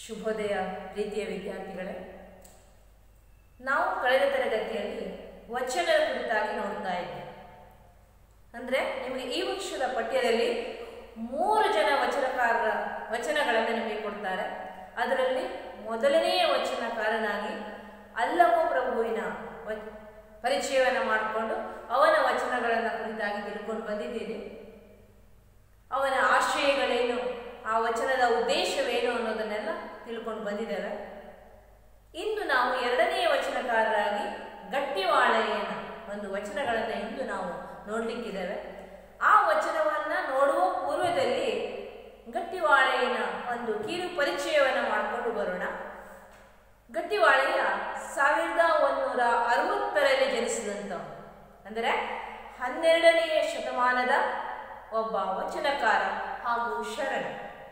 ಶುಭೋದಯ ಪ್ರೀತಿಯ ವಿದ್ಯಾರ್ಥಿಗಳೇ ನಾವು ಕಳೆದ ತರಗತಿಯಲ್ಲಿ ವಚನದ ಕುರಿತಾಗಿ ನೋಡ್ತಾ ಇದ್ವಿ ಅಂದರೆ ನಿಮಗೆ ಈ ವರ್ಷದ ಪಠ್ಯದಲ್ಲಿ ಮೂರು ಜನ ವಚನಕಾರರ ವಚನಗಳನ್ನು ನಿಮಗೆ ಕೊಡ್ತಾರೆ ಅದರಲ್ಲಿ ಮೊದಲನೆಯ ವಚನಕಾರನಾಗಿ ಅಲ್ಲಮ ಪ್ರಭುವಿನ ವ ಪರಿಚಯವನ್ನು ಮಾಡಿಕೊಂಡು ಅವನ ವಚನಗಳನ್ನು ಕುರಿತಾಗಿ ತಿಳ್ಕೊಂಡು ಬಂದಿದ್ದೀರಿ ಅವನ ಆಶಯಗಳೇನು ಆ ವಚನದ ಉದ್ದೇಶವೇನು ಅನ್ನೋದನ್ನೆಲ್ಲ ತಿಳ್ಕೊಂಡು ಬಂದಿದ್ದೇವೆ ಇಂದು ನಾವು ಎರಡನೆಯ ವಚನಕಾರರಾಗಿ ಗಟ್ಟಿವಾಳೆಯನ ಒಂದು ವಚನಗಳನ್ನು ಇಂದು ನಾವು ನೋಡಲಿಕ್ಕಿದ್ದೇವೆ ಆ ವಚನವನ್ನು ನೋಡುವ ಪೂರ್ವದಲ್ಲಿ ಗಟ್ಟಿವಾಳೆಯನ ಒಂದು ಕಿರು ಪರಿಚಯವನ್ನು ಮಾಡಿಕೊಂಡು ಬರೋಣ ಗಟ್ಟಿವಾಳೆಯ ಸಾವಿರದ ಒಂದೂರ ಅರವತ್ತರಲ್ಲಿ ಜನಿಸಿದಂಥವನು ಅಂದರೆ ಹನ್ನೆರಡನೆಯ ಶತಮಾನದ ಒಬ್ಬ ವಚನಕಾರ ಹಾಗೂ ಶರಣ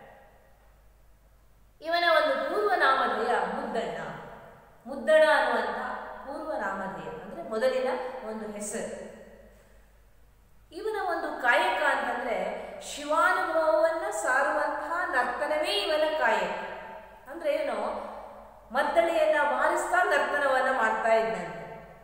ಇವನ ಒಂದು ಪೂರ್ವನಾಮಧೇಯ ಮುದ್ದಣ್ಣ ಮುದ್ದಣ್ಣ ಅನ್ನುವಂಥ ಪೂರ್ವನಾಮಧೇಯ ಅಂದರೆ ಮೊದಲಿನ ಒಂದು ಹೆಸರು ಇವನ ಒಂದು ಕಾಯಕ ಅಂತಂದ್ರೆ ಶಿವಾನುಭವವನ್ನು ಸಾರುವಂತಹ ನರ್ತನವೇ ಇವನ ಕಾಯಕ ಅಂದ್ರೆ ಏನು ಮದ್ದಳೆಯನ್ನ ಬಾರಿಸ್ತಾ ನರ್ತನವನ್ನ ಮಾಡ್ತಾ ಇದ್ದಂತೆ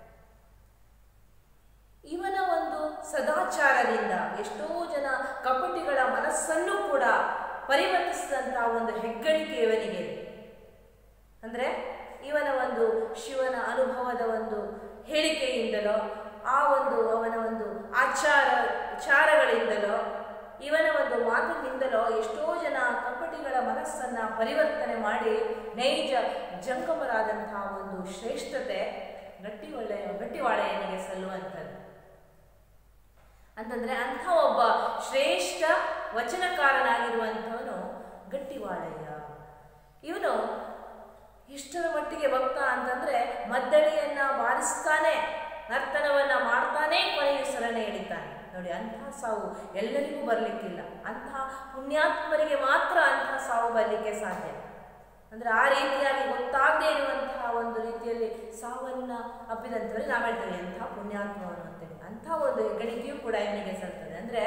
ಇವನ ಒಂದು ಸದಾಚಾರದಿಂದ ಎಷ್ಟೋ ಜನ ಕಪಟಿಗಳ ಮನಸ್ಸನ್ನು ಕೂಡ ಪರಿವರ್ತಿಸಿದಂತಹ ಒಂದು ಹೆಗ್ಗಳಿಕೆ ಇವನಿಗೆ ಅಂದ್ರೆ ಇವನ ಒಂದು ಶಿವನ ಅನುಭವದ ಒಂದು ಹೇಳಿಕೆಯಿಂದಲೋ ಆ ಒಂದು ಅವನ ಒಂದು ಆಚಾರ ವಿಚಾರಗಳಿಂದಲೋ ಇವನ ಒಂದು ಮಾತಿನಿಂದಲೋ ಎಷ್ಟೋ ಜನ ಕಪಟಿಗಳ ಮನಸ್ಸನ್ನ ಪರಿವರ್ತನೆ ಮಾಡಿ ನೈಜ ಜಂಗಮರಾದಂತಹ ಒಂದು ಶ್ರೇಷ್ಠತೆ ಗಟ್ಟಿ ಒಳ್ಳೆಯ ಗಟ್ಟಿವಾಳೆಯನಿಗೆ ಸಲ್ಲುವಂಥದ್ದು ಅಂತಂದ್ರೆ ಅಂಥ ಒಬ್ಬ ಶ್ರೇಷ್ಠ ವಚನಕಾರನಾಗಿರುವಂಥವನು ಗಟ್ಟಿವಾಳೆಯ ಇವನು ಇಷ್ಟರ ಮಟ್ಟಿಗೆ ಭಕ್ತ ಅಂತಂದ್ರೆ ಮದ್ದಳೆಯನ್ನ ಬಾರಿಸ್ತಾನೆ ನರ್ತನವನ್ನ ಮಾಡ್ತಾನೆ ಕೊನೆಯು ಸರಣೆ ಎಳಿತಾನೆ ನೋಡಿ ಅಂತಹ ಸಾವು ಎಲ್ಲರಿಗೂ ಬರಲಿಕ್ಕಿಲ್ಲ ಅಂತಹ ಪುಣ್ಯಾತ್ಮರಿಗೆ ಮಾತ್ರ ಅಂತಹ ಸಾವು ಬರಲಿಕ್ಕೆ ಸಾಧ್ಯ ಅಂದ್ರೆ ಆ ರೀತಿಯಾಗಿ ಗೊತ್ತಾಗದೇ ಇರುವಂತಹ ಒಂದು ರೀತಿಯಲ್ಲಿ ಸಾವನ್ನ ಅಪ್ಪಿದಂಥವ್ರಿಗೆ ನಾವು ಹೇಳ್ತೇವೆ ಅಂತಹ ಪುಣ್ಯಾತ್ಮವನ್ನು ಅಂತೇಳಿ ಅಂತಹ ಒಂದು ಹೆಗ್ಗಳಿಕೆಯೂ ಕೂಡ ಇವನಿಗೆ ಸಲ್ತದೆ ಅಂದ್ರೆ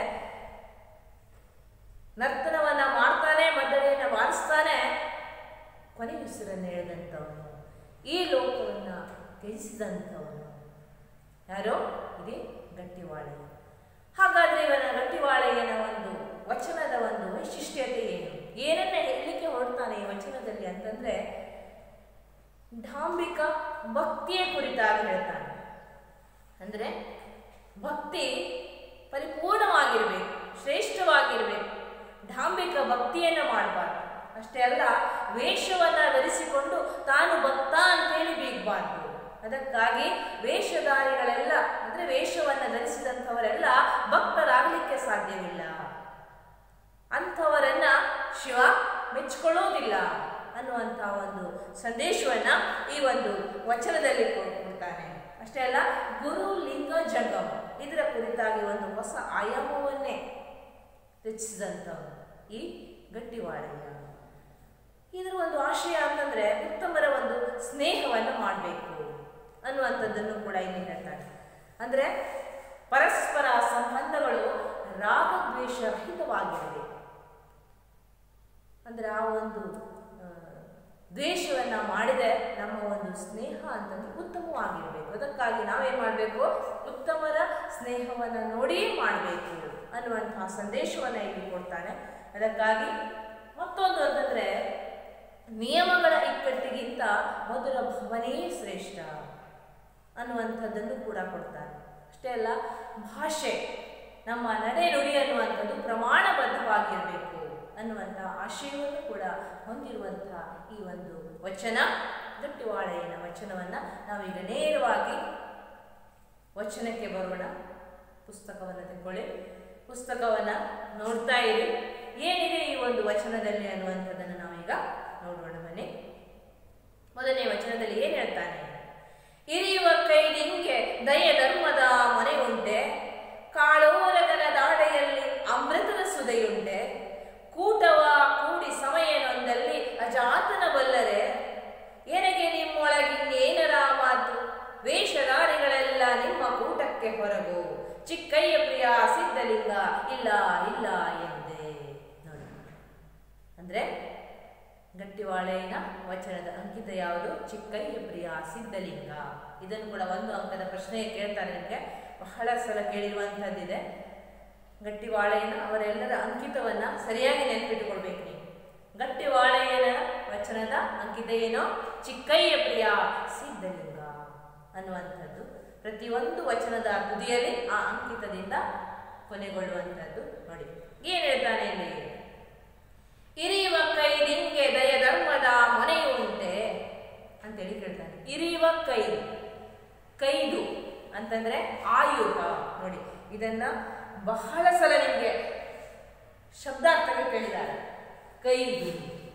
ನರ್ತನವನ್ನ ಮಾಡ್ತಾನೆ ಮದ್ದಳೆಯನ್ನ ಬಾರಿಸ್ತಾನೆ ಕೊನೆ ಉಸಿರನ್ನು ಎಳೆದಂಥವನು ಈ ಲೋಕವನ್ನ ತ್ಯಜಿಸಿದಂಥವನು ಯಾರೋ ಇದೇ ಗಟ್ಟಿವಾಳೆ ಹಾಗಾದ್ರೆ ಇವನ ಗಟ್ಟಿವಾಳೆಯನ ಒಂದು ವಚನದ ಒಂದು ವೈಶಿಷ್ಟ್ಯತೆ ಏನು ಏನನ್ನ ಹೇಳಲಿಕ್ಕೆ ಹೊರಡ್ತಾನೆ ಈ ವಚನದಲ್ಲಿ ಅಂತಂದ್ರೆ ಢಾಂಬಿಕ ಭಕ್ತಿಯ ಕುರಿತಾಗಿ ಹೇಳ್ತಾನೆ ಅಂದ್ರೆ ಭಕ್ತಿ ಪರಿಪೂರ್ಣವಾಗಿರ್ಬೇಕು ಶ್ರೇಷ್ಠವಾಗಿರ್ಬೇಕು ಢಾಂಬಿಕ ಭಕ್ತಿಯನ್ನು ಮಾಡಬಾರ್ದು ಅಷ್ಟೇ ಅಲ್ಲ ವೇಷವನ್ನ ಧರಿಸಿಕೊಂಡು ತಾನು ಭಕ್ತ ಅಂತೇಳಿ ಬೀಗಬಾರ್ದು ಅದಕ್ಕಾಗಿ ವೇಷಧಾರಿಗಳೆಲ್ಲ ಅಂದ್ರೆ ವೇಷವನ್ನ ಧರಿಸಿದಂಥವರೆಲ್ಲ ಭಕ್ತರಾಗಲಿಕ್ಕೆ ಸಾಧ್ಯವಿಲ್ಲ ಅಂಥವರನ್ನ ಶಿವ ಮೆಚ್ಚಿಕೊಳ್ಳೋದಿಲ್ಲ ಅನ್ನುವಂಥ ಒಂದು ಸಂದೇಶವನ್ನ ಈ ಒಂದು ವಚನದಲ್ಲಿ ಕೊಡ್ತಾನೆ ಅಷ್ಟೇ ಅಲ್ಲ ಗುರು ಲಿಂಗ ಜಂಗಮ ಇದರ ಕುರಿತಾಗಿ ಒಂದು ಹೊಸ ಆಯಾಮವನ್ನೇ ರಚಿಸಿದಂಥವನು ಈ ಗಟ್ಟಿವಾಳೆಯ ಇದರ ಒಂದು ಆಶಯ ಅಂತಂದ್ರೆ ಉತ್ತಮರ ಒಂದು ಸ್ನೇಹವನ್ನು ಮಾಡಬೇಕು ಅನ್ನುವಂಥದ್ದನ್ನು ಕೂಡ ಇಲ್ಲಿ ಹೇಳ್ತಾರೆ ಅಂದ್ರೆ ಪರಸ್ಪರ ಸಂಬಂಧಗಳು ರಾಗದ್ವೇಷ ರಹಿತವಾಗಿರಬೇಕು ಅಂದ್ರೆ ಆ ಒಂದು ದ್ವೇಷವನ್ನ ಮಾಡಿದೆ ನಮ್ಮ ಒಂದು ಸ್ನೇಹ ಅಂತಂದ್ರೆ ಉತ್ತಮವಾಗಿರಬೇಕು ಅದಕ್ಕಾಗಿ ನಾವೇನ್ ಮಾಡಬೇಕು ಉತ್ತಮರ ಸ್ನೇಹವನ್ನ ನೋಡಿಯೇ ಮಾಡಬೇಕು ಅನ್ನುವಂತಹ ಸಂದೇಶವನ್ನ ಇಲ್ಲಿ ಕೊಡ್ತಾನೆ ಅದಕ್ಕಾಗಿ ಮತ್ತೊಂದು ಅಂತಂದ್ರೆ ನಿಯಮಗಳ ಇಕ್ಕಟ್ಟಿಗಿಂತ ಮೊದಲ ಭವನೇ ಶ್ರೇಷ್ಠ ಅನ್ನುವಂಥದ್ದನ್ನು ಕೂಡ ಕೊಡ್ತಾನೆ ಅಷ್ಟೇ ಅಲ್ಲ ಭಾಷೆ ನಮ್ಮ ನಡೆ ನುಡಿ ಅನ್ನುವಂಥದ್ದು ಪ್ರಮಾಣಬದ್ಧವಾಗಿರಬೇಕು ಅನ್ನುವಂಥ ಆಶಯವನ್ನು ಕೂಡ ಹೊಂದಿರುವಂತಹ ಈ ಒಂದು ವಚನ ಗಟ್ಟಿವಾಳೆಯನ ವಚನವನ್ನು ನಾವೀಗ ನೇರವಾಗಿ ವಚನಕ್ಕೆ ಬರೋಣ ಪುಸ್ತಕವನ್ನು ತಗೊಳ್ಳಿ ಪುಸ್ತಕವನ್ನು ನೋಡ್ತಾ ಇರಿ ಏನಿದೆ ಈ ಒಂದು ವಚನದಲ್ಲಿ ಅನ್ನುವಂಥದ್ದನ್ನು ನಾವೀಗ ನೋಡೋಣ ಬನ್ನಿ ಮೊದಲನೇ ವಚನದಲ್ಲಿ ಏನು ಹೇಳ್ತಾನೆ ಇರಿಯುವ ಕೈದಿಂಗೆ ದಯ ಧರ್ಮದ ಮನೆ ಉಂಟೆ ಕಾಳೋರಗನ ದಾಡೆಯಲ್ಲಿ ಅಮೃತದ ಸುದೆಯುಂಟೆ ಕೂಟವ ಕೂಡಿ ಸಮಯನೊಂದಲ್ಲಿ ಅಜಾತನ ಬಲ್ಲರೆ ಎನಗೆ ನಿಮ್ಮೊಳಗಿನ್ನೇನರ ಮಾತು ವೇಷಧಾರಿಗಳೆಲ್ಲ ನಿಮ್ಮ ಕೂಟಕ್ಕೆ ಹೊರಗು ಚಿಕ್ಕಯ್ಯ ಪ್ರಿಯ ಸಿದ್ಧಲಿಂಗ ಇಲ್ಲ ಇಲ್ಲ ಎಂದೆ ನೋಡಿ ಅಂದ್ರೆ ಗಟ್ಟಿವಾಳೆಯ ವಚನದ ಅಂಕಿತ ಯಾವುದು ಚಿಕ್ಕಯ್ಯ ಪ್ರಿಯ ಸಿದ್ಧಲಿಂಗ ಇದನ್ನು ಕೂಡ ಒಂದು ಅಂಕದ ಪ್ರಶ್ನೆ ಕೇಳ್ತಾರೆ ನಿಮಗೆ ಬಹಳ ಸಲ ಕೇಳಿರುವಂಥದ್ದಿದೆ ಗಟ್ಟಿವಾಳೆಯನ ಅವರೆಲ್ಲರ ಅಂಕಿತವನ್ನ ಸರಿಯಾಗಿ ನೆನಪಿಟ್ಟುಕೊಳ್ಬೇಕು ನೀವು ಗಟ್ಟಿವಾಳೆಯನ ವಚನದ ಅಂಕಿತ ಏನೋ ಚಿಕ್ಕಯ್ಯ ಪ್ರಿಯ ಸಿದ್ಧಲಿಂಗ ಅನ್ನುವಂಥದ್ದು ಪ್ರತಿಯೊಂದು ವಚನದ ತುದಿಯಲ್ಲಿ ಆ ಅಂಕಿತದಿಂದ ಕೊನೆಗೊಳ್ಳುವಂಥದ್ದು ನೋಡಿ ಏನ್ ಹೇಳ್ತಾನೆ ಇಲ್ಲಿ ಇರಿಯುವ ಕೈ ನಿಂಗೆ ದಯ ಧರ್ಮದ ಮೊನೆಯುಂಟೆ ಅಂತೇಳಿ ಕೇಳ್ತಾನೆ ಇರಿಯುವ ಕೈ ಕೈದು ಅಂತಂದ್ರೆ ಆಯುಧ ನೋಡಿ ಇದನ್ನ ಬಹಳ ಸಲ ನಿಮಗೆ ಶಬ್ದಾರ್ಥಗಳು ಕೇಳಿದ್ದಾರೆ ಕೈದು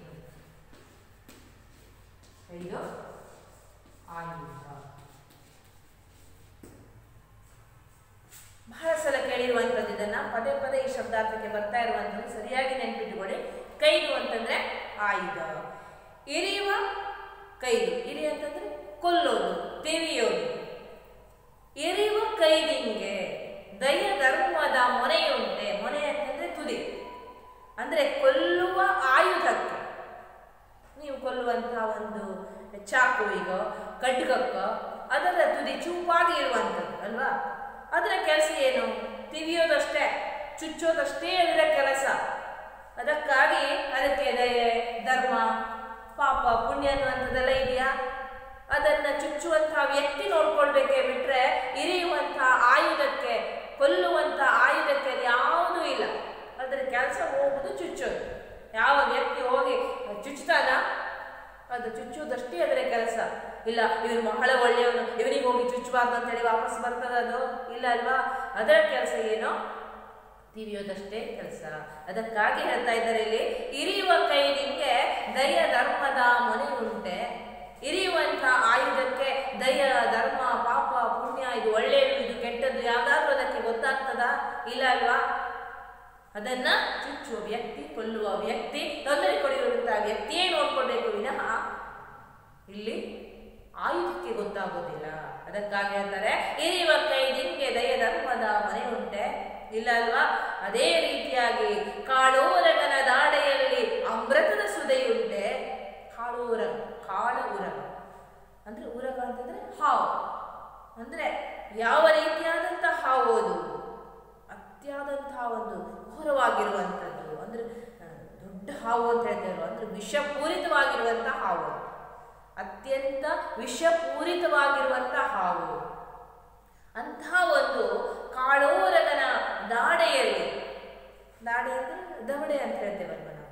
ಕೈದು ಆಯುಧ ಬಹಳ ಸಲ ಕೇಳಿರುವಂಥದ್ದು ಇದನ್ನ ಪದೇ ಪದೇ ಈ ಶಬ್ದಾರ್ಥಕ್ಕೆ ಬರ್ತಾ ಇರುವಂಥದ್ದು ಸರಿಯಾಗಿ ನೆನ್ಪಿಟ್ಟುಕೊಳ್ಳಿ ಕೈದು ಅಂತಂದ್ರೆ ಆಯುಧ ಇರಿಯುವ ಕೈದು ಇರಿ ಅಂತಂದ್ರೆ ಕೊಲ್ಲೋದು ತೆರೆಯೋದು ಎರಿಯುವ ಕೈದಿಂಗೆ ದಯ ಧರ್ಮದ ಮೊನೆಯುಂಟೆ ಮೊನೆ ಅಂತಂದ್ರೆ ತುದಿ ಅಂದ್ರೆ ಕೊಲ್ಲುವ ಆಯುಧಕ್ಕೆ ನೀವು ಕೊಲ್ಲುವಂತಹ ಒಂದು ಚಾಕುವಿಗೋ ಖಡ್ಗಕ್ಕೋ ಅದರ ತುದಿ ಚೂಪಾಗಿ ಇರುವಂಥದ್ದು ಅಲ್ವಾ ಅದರ ಕೆಲಸ ಏನು ತಿವಿಯೋದಷ್ಟೇ ಚುಚ್ಚೋದಷ್ಟೇ ಅದರ ಕೆಲಸ ಅದಕ್ಕಾಗಿ ಅದಕ್ಕೆ ದಯೆ ಧರ್ಮ ಪಾಪ ಪುಣ್ಯ ಅನ್ನುವಂಥದ್ದೆಲ್ಲ ಇದೆಯಾ ಅದನ್ನ ಚುಚ್ಚುವಂತಹ ವ್ಯಕ್ತಿ ನೋಡ್ಕೊಳ್ಬೇಕೇ ಬಿಟ್ರೆ ಇರಿಯುವಂತಹ ಆಯುಧಕ್ಕೆ ಕೊಲ್ಲುವಂತಹ ಆಯುಧಕ್ಕೆ ಅದು ಯಾವುದೂ ಇಲ್ಲ ಅದರ ಕೆಲಸ ಹೋಗುದು ಚುಚ್ಚೋದು ಯಾವ ವ್ಯಕ್ತಿ ಹೋಗಿ ಚುಚ್ಚುತ್ತಾನ ಅದು ಚುಚ್ಚುವುದಷ್ಟೇ ಅದರ ಕೆಲಸ ಇಲ್ಲ ಇವನು ಬಹಳ ಒಳ್ಳೆಯವನು ಇವನಿಗೆ ಹೋಗಿ ಚುಚ್ಚಬಾರ್ದು ಅಂತೇಳಿ ವಾಪಸ್ ಬರ್ತದ ಅದು ಇಲ್ಲ ಅಲ್ವಾ ಅದರ ಕೆಲಸ ಏನೋ ತಿರಿಯೋದಷ್ಟೇ ಕೆಲಸ ಅದಕ್ಕಾಗಿ ಹೇಳ್ತಾ ಇದ್ದಾರೆ ಇಲ್ಲಿ ಇರಿಯುವ ಕೈ ನಿಂಗೆ ದಯ ಧರ್ಮದ ಮೊನೆ ಉಂಟೆ ಇರಿಯುವಂತ ಆಯುಧಕ್ಕೆ ದಯ ಧರ್ಮ ಪಾಪ ಪುಣ್ಯ ಇದು ಒಳ್ಳೆಯದು ಇದು ಕೆಟ್ಟದ್ದು ಯಾವ್ದಾದ್ರೂ ಅದಕ್ಕೆ ಗೊತ್ತಾಗ್ತದಾ ಇಲ್ಲ ಅಲ್ವಾ ಅದನ್ನ ಚುಚ್ಚುವ ವ್ಯಕ್ತಿ ಕೊಲ್ಲುವ ವ್ಯಕ್ತಿ ತೊಂದರೆ ಕೊಡಿರುವಂತಹ ವ್ಯಕ್ತಿಯೇ ನೋಡ್ಕೊಳ್ಬೇಕು ವಿನಃ ಇಲ್ಲಿ ಆಯುಧಕ್ಕೆ ಗೊತ್ತಾಗೋದಿಲ್ಲ ಅದಕ್ಕಾಗಿ ಹೇಳ್ತಾರೆ ಇರಿಯುವ ಕೈ ನಿಂಗೆ ದಯ ಧರ್ಮದ ಮನೆ ಉಂಟೆ ಇಲ್ಲ ಅಲ್ವಾ ಅದೇ ರೀತಿಯಾಗಿ ಕಾಳೋರಗನ ದಾಡೆಯಲ್ಲಿ ಅಮೃತದ ಸುದೆಯುಂಟೆ ಕಾಳೋರಗ ಕಾಳ ಉರಗ ಅಂದ್ರೆ ಉರಗ ಅಂತಂದ್ರೆ ಹಾವು ಅಂದ್ರೆ ಯಾವ ರೀತಿಯಾದಂತಹ ಹಾವು ಅದು ಅತ್ಯಾದಂತಹ ಒಂದು ಘೋರವಾಗಿರುವಂಥದ್ದು ಅಂದ್ರೆ ಆ, ದೊಡ್ಡ ಹಾವು ಅಂತ ಹೇಳ್ತೇವೆ ಅಂದ್ರೆ ವಿಷಪೂರಿತವಾಗಿರುವಂತಹ ಹಾವು ಅತ್ಯಂತ ವಿಷಪೂರಿತವಾಗಿರುವಂತಹ ಹಾವು ಅಂತಹ ಒಂದು ಕಾಳೋರಗನ ದಾಡೆಯಲ್ಲಿ ದಾಡೆ ಅಂದ್ರೆ ದವಡೆ ಅಂತ ಹೇಳ್ತೇವಲ್ವ ನಾವು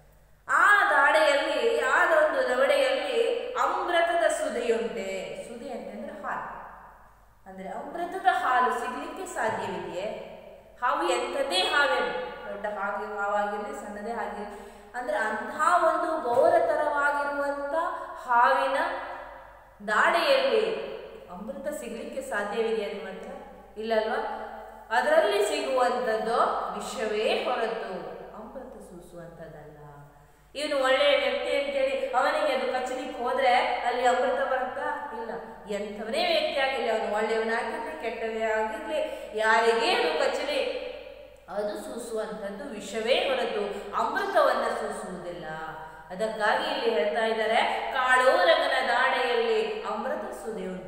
ಆ ದಾಡೆಯಲ್ಲಿ ಆ ಒಂದು ದವಡೆಯಲ್ಲಿ ಅಮೃತದ ಸುದೆಯುಂಟೆ ಸುದೆ ಅಂತಂದ್ರೆ ಹಾಲು ಅಂದ್ರೆ ಅಮೃತದ ಹಾಲು ಸಿಗ್ಲಿಕ್ಕೆ ಸಾಧ್ಯವಿದೆಯೇ ಹಾವು ಎಂಥದ್ದೇ ಹಾವೇನು ದೊಡ್ಡ ಹಾಗೆ ಹಾವಾಗಿರಲಿ ಸಣ್ಣದೇ ಆಗಿರಲಿ ಅಂದ್ರೆ ಅಂತಹ ಒಂದು ಘೋರತರವಾಗಿರುವಂತ ಹಾವಿನ ದಾಡೆಯಲ್ಲಿ ಅಮೃತ ಸಿಗ್ಲಿಕ್ಕೆ ಸಾಧ್ಯವಿದೆಯಾ ನಿಮ್ಮ ಹತ್ರ ಇಲ್ಲಲ್ವಾ ಅದರಲ್ಲಿ ಸಿಗುವಂಥದ್ದು ವಿಷವೇ ಹೊರತು ಅಮೃತ ಸೂಸುವಂಥದ್ದಲ್ಲ ಇವನು ಒಳ್ಳೆಯ ವ್ಯಕ್ತಿ ಅಂತೇಳಿ ಅವನಿಗೆ ಅದು ಕಚ್ಚಲಿಕ್ಕೆ ಹೋದ್ರೆ ಅಲ್ಲಿ ಅಮೃತ ಬರುತ್ತಾ ಇಲ್ಲ ಎಂಥವನೇ ವ್ಯಕ್ತಿ ಆಗಿರಲಿ ಅವನು ಒಳ್ಳೆಯವನಾಗಿರ್ಲಿ ಕೆಟ್ಟವೇ ಆಗಿರ್ಲಿ ಯಾರಿಗೇ ಅದು ಕಚ್ಚಲಿ ಅದು ಸೂಸುವಂಥದ್ದು ವಿಷವೇ ಹೊರತು ಅಮೃತವನ್ನ ಸೂಸುವುದಿಲ್ಲ ಅದಕ್ಕಾಗಿ ಇಲ್ಲಿ ಹೇಳ್ತಾ ಇದ್ದಾರೆ ಕಾಳೋರಗನ ದಾಡೆಯಲ್ಲಿ ಅಮೃತ ಸುದೆ ಉಂಟು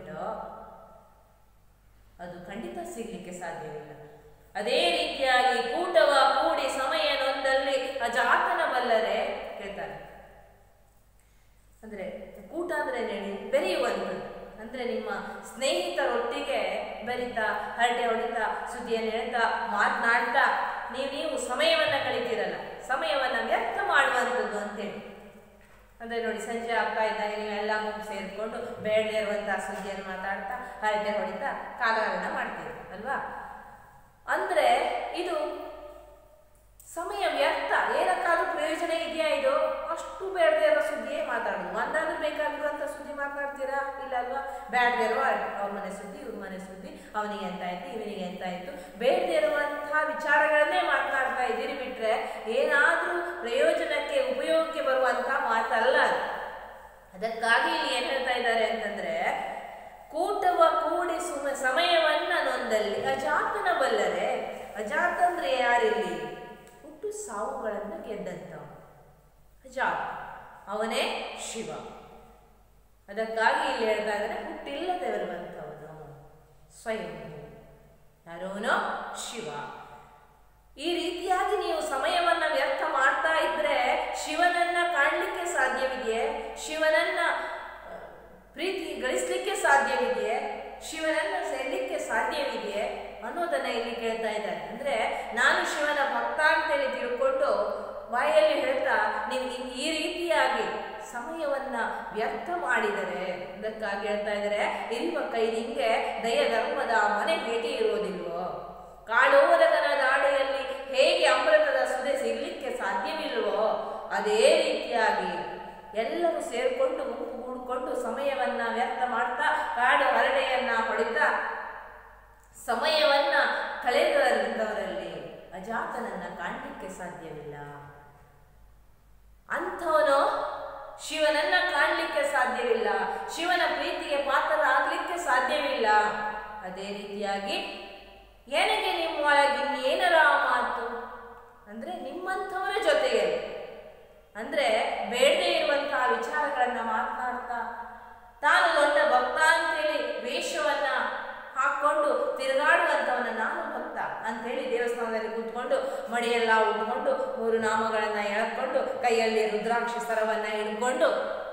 ಅದು ಖಂಡಿತ ಸಿಗ್ಲಿಕ್ಕೆ ಸಾಧ್ಯವಿಲ್ಲ ಅದೇ ರೀತಿಯಾಗಿ ಕೂಟವ ಕೂಡಿ ಸಮಯ ನೊಂದಲ್ಲಿ ಅಜಾತನ ಬಲ್ಲರೆ ಹೇಳ್ತಾರೆ ಅಂದ್ರೆ ಕೂಟ ಅಂದ್ರೆ ಏನು? ಬೆರೆಯುವಂಥದ್ದು ಅಂದ್ರೆ ನಿಮ್ಮ ಸ್ನೇಹಿತರೊಟ್ಟಿಗೆ ಬೆರಿತಾ ಹರಟೆ ಹೊಡಿತಾ ಸುದ್ದಿಯನ್ನು ಹೇಳ್ತಾ ಮಾತನಾಡ್ತಾ ನೀವು ನೀವು ಸಮಯವನ್ನ ಕಳಿತೀರಲ್ಲ ಸಮಯವನ್ನ ವ್ಯರ್ಥ ಮಾಡುವಂಥದ್ದು ಅಂತೇಳಿ ಅಂದ್ರೆ ನೋಡಿ ಸಂಜೆ ಆಗ್ತಾ ಇದ್ದಾಗ ನೀವೆಲ್ಲ ಗುಂಪು ಸೇರಿಕೊಂಡು ಬೇಡದೇ ಇರುವಂತಹ ಸುದ್ದಿಯನ್ನು ಮಾತಾಡ್ತಾ ಹರಟೆ ಹೊಡಿತಾ ಕಾಲಹರಣ ಮಾಡ್ತೀರಿ ಅಲ್ವಾ ಅಂದ್ರೆ ಇದು ಸಮಯ ವ್ಯರ್ಥ ಏನಕ್ಕಾದ್ರೂ ಪ್ರಯೋಜನ ಇದೆಯಾ ಇದು ಅಷ್ಟು ಬೇಡದೇ ಇರೋ ಸುದ್ದಿಯೇ ಮಾತಾಡೋದು ಒಂದಾದ್ರೂ ಬೇಕಾಗಿರುವಂತ ಸುದ್ದಿ ಮಾತಾಡ್ತೀರಾ ಇಲ್ಲ ಅಲ್ವಾ ಬೇಡದೇ ಇರುವ ಅವ್ರ ಮನೆ ಸುದ್ದಿ ಇವ್ರ ಮನೆ ಸುದ್ದಿ ಅವನಿಗೆ ಎಂತ ಆಯ್ತು ಇವನಿಗೆ ಎಂತ ಆಯ್ತು ಬೇಡದೇ ಇರುವಂತಹ ವಿಚಾರಗಳನ್ನೇ ಮಾತನಾಡ್ತಾ ಇದ್ದೀರಿ ಬಿಟ್ರೆ ಏನಾದ್ರೂ ಪ್ರಯೋಜನಕ್ಕೆ ಉಪಯೋಗಕ್ಕೆ ಬರುವಂತಹ ಮಾತಲ್ಲ ಅದು ಅದಕ್ಕಾಗಿ ಇಲ್ಲಿ ಏನ್ ಹೇಳ್ತಾ ಇದ್ದಾರೆ ಅಂತಂದ್ರೆ ಕೂಟವ ಕೂಡಿ ಸುಮ ಸಮಯವನ್ನ ನೊಂದಲ್ಲಿ ಅಜಾತನ ಬಲ್ಲರೆ ಅಜಾತ ಅಂದ್ರೆ ಯಾರಿಲ್ಲಿ ಹುಟ್ಟು ಸಾವುಗಳನ್ನ ಗೆದ್ದಂತ ಅಜಾತ ಅವನೇ ಶಿವ ಅದಕ್ಕಾಗಿ ಇಲ್ಲಿ ಹೇಳ್ತಾ ಇದ್ದಾರೆ ಹುಟ್ಟಿಲ್ಲದವರುವಂಥವನು ಸ್ವಯಂ ಯಾರೋನೋ ಶಿವ ಈ ರೀತಿಯಾಗಿ ನೀವು ಸಮಯವನ್ನ ವ್ಯರ್ಥ ಮಾಡ್ತಾ ಇದ್ರೆ ಶಿವನನ್ನ ಕಾಣಲಿಕ್ಕೆ ಸಾಧ್ಯವಿದೆಯೇ ಶಿವನನ್ನ ಆ, ಪ್ರೀತಿ ಗಳಿಸ್ಲಿಕ್ಕೆ ಸಾಧ್ಯವಿದೆಯೇ ಶಿವನನ್ನ ಸೇರ್ಲಿಕ್ಕೆ ಸಾಧ್ಯವಿದೆಯೇ ಅನ್ನೋದನ್ನ ಇಲ್ಲಿ ಕೇಳ್ತಾ ಇದ್ದಾರೆ ಅಂದ್ರೆ ನಾನು ಶಿವನ ಭಕ್ತ ಅಂತೇಳಿ ತಿಳ್ಕೊಂಡು ಬಾಯಲ್ಲಿ ಹೇಳ್ತಾ ನೀವು ಈ- ಈ ರೀತಿಯಾಗಿ ಸಮಯವನ್ನ ವ್ಯರ್ಥ ಮಾಡಿದರೆ ಅದಕ್ಕಾಗಿ ಹೇಳ್ತಾ ಇದ್ದಾರೆ ಇರುವ ಕೈ ನಿಂಗೆ ದಯ ಧರ್ಮದ ಮನೆ ಭೇಟಿ ಇರುವುದಿಲ್ವೋ ಕಾಡೋದಗನ ದಾಡೆಯಲ್ಲಿ ಹೇಗೆ ಅಮೃತದ ಸುದೆ ಸಿಗ್ಲಿಕ್ಕೆ ಸಾಧ್ಯವಿಲ್ವೋ ಅದೇ ರೀತಿಯಾಗಿ ಎಲ್ಲರೂ ಸೇರ್ಕೊಂಡು ಗುಂಪು ಗೂಡ್ಕೊಂಡು ಸಮಯವನ್ನ ವ್ಯರ್ಥ ಮಾಡ್ತಾ ಕಾಡು ಹರಡೆಯನ್ನ ಹೊಡಿತಾ ಸಮಯವನ್ನ ಕಳೆದವರಲ್ಲಿ ಅಜಾತನನ್ನ ಕಾಣಲಿಕ್ಕೆ ಸಾಧ್ಯವಿಲ್ಲ ಅಂಥವನು ಶಿವನನ್ನ ಕಾಣಲಿಕ್ಕೆ ಸಾಧ್ಯವಿಲ್ಲ ಶಿವನ ಪ್ರೀತಿಗೆ ಪಾತ್ರರಾಗಲಿಕ್ಕೆ ಸಾಧ್ಯವಿಲ್ಲ ಅದೇ ರೀತಿಯಾಗಿ ನನಗೆ ನಿಮ್ಮೊಳಗೆ ಇನ್ನೇನರ ಮಾತು ಅಂದ್ರೆ ನಿಮ್ಮಂಥವರ ಜೊತೆಗೆ ಅಂದ್ರೆ ಬೇಡದೇ ಇರುವಂತಹ ವಿಚಾರಗಳನ್ನ ಮಾತನಾಡ್ತಾ ತಾನು ದೊಡ್ಡ ಭಕ್ತ ಅಂತೇಳಿ ವೇಷವನ್ನ ಹಾಕೊಂಡು ತಿರುಗಾಡುವಂಥವನ ನಾನು ಭಕ್ತ ಅಂತೇಳಿ ದೇವಸ್ಥಾನದಲ್ಲಿ ಕೂತ್ಕೊಂಡು ಮಡಿಯೆಲ್ಲ ಉಟ್ಕೊಂಡು ಮೂರು ನಾಮಗಳನ್ನ ಎಳ್ಕೊಂಡು ಕೈಯಲ್ಲಿ ರುದ್ರಾಕ್ಷಿ ಸರವನ್ನ ಹಿಡ್ಕೊಂಡು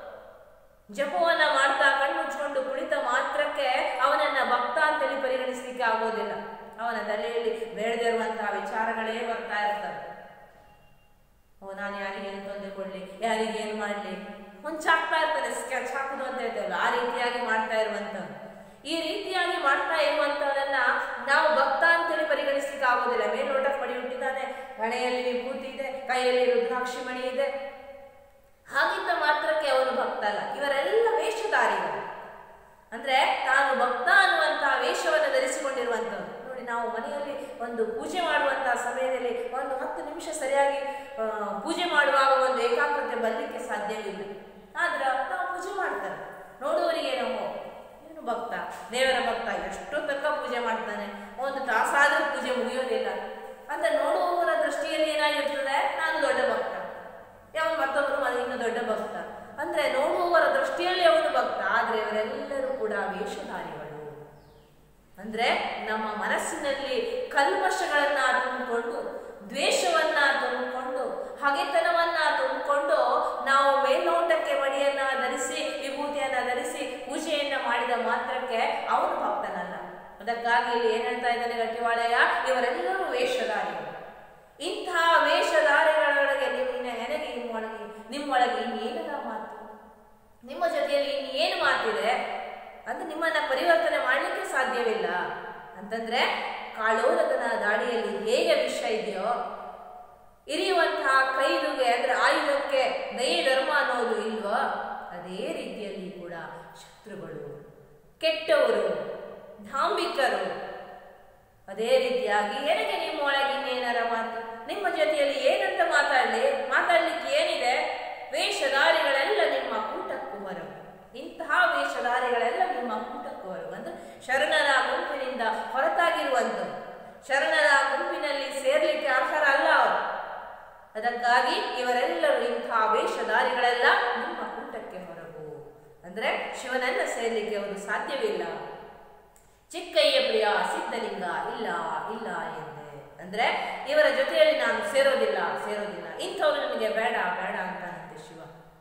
ಜಪವನ್ನ ಮಾಡ್ತಾ ಕಣ್ಮುಚ್ಕೊಂಡು ಕುಳಿತ ಮಾತ್ರಕ್ಕೆ ಅವನನ್ನ ಭಕ್ತ ಅಂತೇಳಿ ಪರಿಗಣಿಸಲಿಕ್ಕೆ ಆಗೋದಿಲ್ಲ ಅವನ ತಲೆಯಲ್ಲಿ ಬೇಡದೇ ಇರುವಂತಹ ವಿಚಾರಗಳೇ ಬರ್ತಾ ಇರ್ತವೆ ಓ ನಾನು ಯಾರಿಗೆ ಏನು ತೊಂದರೆ ಕೊಡ್ಲಿ ಯಾರಿಗೆ ಏನು ಮಾಡ್ಲಿ ಹೊಂಚಾಕ್ತಾ ಇರ್ತಾನೆ ಸ್ಕೆಚ್ ಹಾಕುದು ಅಂತ ಹೇಳ್ತೇವಲ್ಲ ಆ ರೀತಿಯಾಗಿ ಮಾಡ್ತಾ ಇರುವಂತವ್ನು ಈ ರೀತಿಯಾಗಿ ಮಾಡ್ತಾ ಇರುವಂತವನನ್ನ ನಾವು ಭಕ್ತ ಅಂತೇಳಿ ಪರಿಗಣಿಸ್ಲಿಕ್ಕೆ ಆಗೋದಿಲ್ಲ ಮೇಲ್ನೋಟಕ್ಕೆ ಮಡಿ ಹುಟ್ಟಿದ್ದಾನೆ ಹಣೆಯಲ್ಲಿ ವಿಭೂತಿ ಇದೆ ಕೈಯಲ್ಲಿ ರುದ್ರಾಕ್ಷಿ ಮಣಿ ಇದೆ ಹಾಗಿದ್ದ ಮಾತ್ರಕ್ಕೆ ಅವನು ಭಕ್ತ ಅಲ್ಲ ಇವರೆಲ್ಲ ವೇಷಧಾರಿಗಳು ಅಂದ್ರೆ ತಾನು ಭಕ್ತ ಅನ್ನುವಂತಹ ವೇಷವನ್ನು ಧರಿಸಿಕೊಂಡಿರುವಂಥವ್ರು ನೋಡಿ ನಾವು ಮನೆಯಲ್ಲಿ ಒಂದು ಪೂಜೆ ಮಾಡುವಂತಹ ಸಮಯದಲ್ಲಿ ಒಂದು ಹತ್ತು ನಿಮಿಷ ಸರಿಯಾಗಿ ಆ, ಪೂಜೆ ಮಾಡುವಾಗ ಒಂದು ಏಕಾಗ್ರತೆ ಬರಲಿಕ್ಕೆ ಸಾಧ್ಯವಿಲ್ಲ ಆದ್ರೆ ನಾವು ಪೂಜೆ ಮಾಡ್ತಾರೆ ನೋಡುವವರಿಗೆ ನಾವು ಏನು ಭಕ್ತ ದೇವರ ಭಕ್ತ ಎಷ್ಟೋ ತನಕ ಪೂಜೆ ಮಾಡ್ತಾನೆ ಒಂದು ತಾಸಾದ್ರೂ ಪೂಜೆ ಮುಗಿಯೋದಿಲ್ಲ ಅಂತ ನೋಡುವವರ ದೃಷ್ಟಿಯಲ್ಲಿ ಏನಾಗಿರ್ತದೆ ನಾನು ದೊಡ್ಡ ಭಕ್ತ ಯಾವ ಮತ್ತೊಬ್ಬರು ಮ- ಇನ್ನು ದೊಡ್ಡ ಭಕ್ತ ಅಂದ್ರೆ ನೋಡುವವರ ದೃಷ್ಟಿಯಲ್ಲಿ ಅವನು ಭಕ್ತ ಆದ್ರೆ ಇವರೆಲ್ಲರೂ ಕೂಡ ವೇಷಧಾರಿಗಳು ಅಂದ್ರೆ ನಮ್ಮ ಮನಸ್ಸಿನಲ್ಲಿ ಕಲ್ಮಶಗಳನ್ನ ತುಂಬಿಕೊಂಡು ದ್ವೇಷವನ್ನ ತುಂಬಿಕೊಂಡು ಹಗೆತನವನ್ನ ತುಂಬಿಕೊಂಡು ನಾವು ಮೇಲ್ನೋಟಕ್ಕೆ ಮಡಿಯನ್ನ ಧರಿಸಿ ವಿಭೂತಿಯನ್ನ ಧರಿಸಿ ಪೂಜೆಯನ್ನ ಮಾಡಿದ ಮಾತ್ರಕ್ಕೆ ಅವನು ಭಕ್ತನಲ್ಲ ಅದಕ್ಕಾಗಿ ಇಲ್ಲಿ ಏನ್ ಹೇಳ್ತಾ ಇದ್ದಾನೆ ಗಟ್ಟಿವಾಳಯ್ಯ ಇವರೆಲ್ಲರೂ ವೇಷಧಾರಿಗಳು ಇಂತಹ ವೇಷಧಾರಿಗಳೊಳಗೆ ನಿಮ್ಮಿನ ನನಗೆ ನಿಮ್ಮೊಳಗೆ ನಿಮ್ಮೊಳಗೆ ಇನ್ನೇನದ ಮಾತು ನಿಮ್ಮ ಜೊತೆಯಲ್ಲಿ ಇನ್ನೇನು ಮಾತಿದೆ ಅಂದ್ರೆ ನಿಮ್ಮನ್ನ ಪರಿವರ್ತನೆ ಮಾಡಲಿಕ್ಕೆ ಸಾಧ್ಯವಿಲ್ಲ ಅಂತಂದ್ರೆ ಕಾಳೋರಗನ ದಾಡಿಯಲ್ಲಿ ಹೇಗೆ ವಿಷ ಇದೆಯೋ ಇರಿಯುವಂತಹ ಕೈದುಗೆ ಅಂದ್ರೆ ಆಯುಧಕ್ಕೆ ದಯೆ ಧರ್ಮ ಅನ್ನೋದು ಇಲ್ವೋ ಅದೇ ರೀತಿಯಲ್ಲಿ ಕೂಡ ಶತ್ರುಗಳು ಕೆಟ್ಟವರು ಧಾಂಬಿಕರು ಅದೇ ರೀತಿಯಾಗಿ ನನಗೆ ನಿಮ್ಮ ಒಳಗೆ ಇನ್ನೇನಾರ ಮಾತು ನಿಮ್ಮ ಜೊತೆಯಲ್ಲಿ ಏನಂತ ಮಾತಾಡಲಿ ಮಾತಾಡ್ಲಿಕ್ಕೆ ಏನಿದೆ ವೇಷಧಾರಿಗಳೆಲ್ಲ ನಿಮ್ಮ ಕೂಟಕ್ಕೂ ಬರವು ಇಂತಹ ವೇಷಧಾರಿಗಳೆಲ್ಲ ನಿಮ್ಮ ಕೂಟಕ್ಕೂ ಬರವು ಅಂದ್ರೆ ಶರಣರ ಗುಂಪಿನಿಂದ ಹೊರತಾಗಿರುವಂಥವು ಶರಣರ ಗುಂಪಿನಲ್ಲಿ ಸೇರ್ಲಿಕ್ಕೆ ಅರ್ಹರಲ್ಲ ಅವರು ಅದಕ್ಕಾಗಿ ಇವರೆಲ್ಲರೂ ಇಂತಹ ವೇಷಧಾರಿಗಳೆಲ್ಲ ನಿಮ್ಮ ಕೂಟಕ್ಕೆ ಹೊರಗು ಅಂದ್ರೆ ಶಿವನನ್ನ ಸೇರ್ಲಿಕ್ಕೆ ಅವರು ಸಾಧ್ಯವಿಲ್ಲ ಚಿಕ್ಕಯ್ಯ ಪ್ರಿಯ ಸಿದ್ಧಲಿಂಗ ಇಲ್ಲ ಇಲ್ಲ ಎಂದೆ ಅಂದ್ರೆ ಇವರ ಜೊತೆಯಲ್ಲಿ ನಾನು ಸೇರೋದಿಲ್ಲ ಸೇರೋದಿಲ್ಲ ಇಂಥವ್ರು ನನಗೆ ಬೇಡ ಬೇಡ ಅಂತಾನಂತೆ ಶಿವ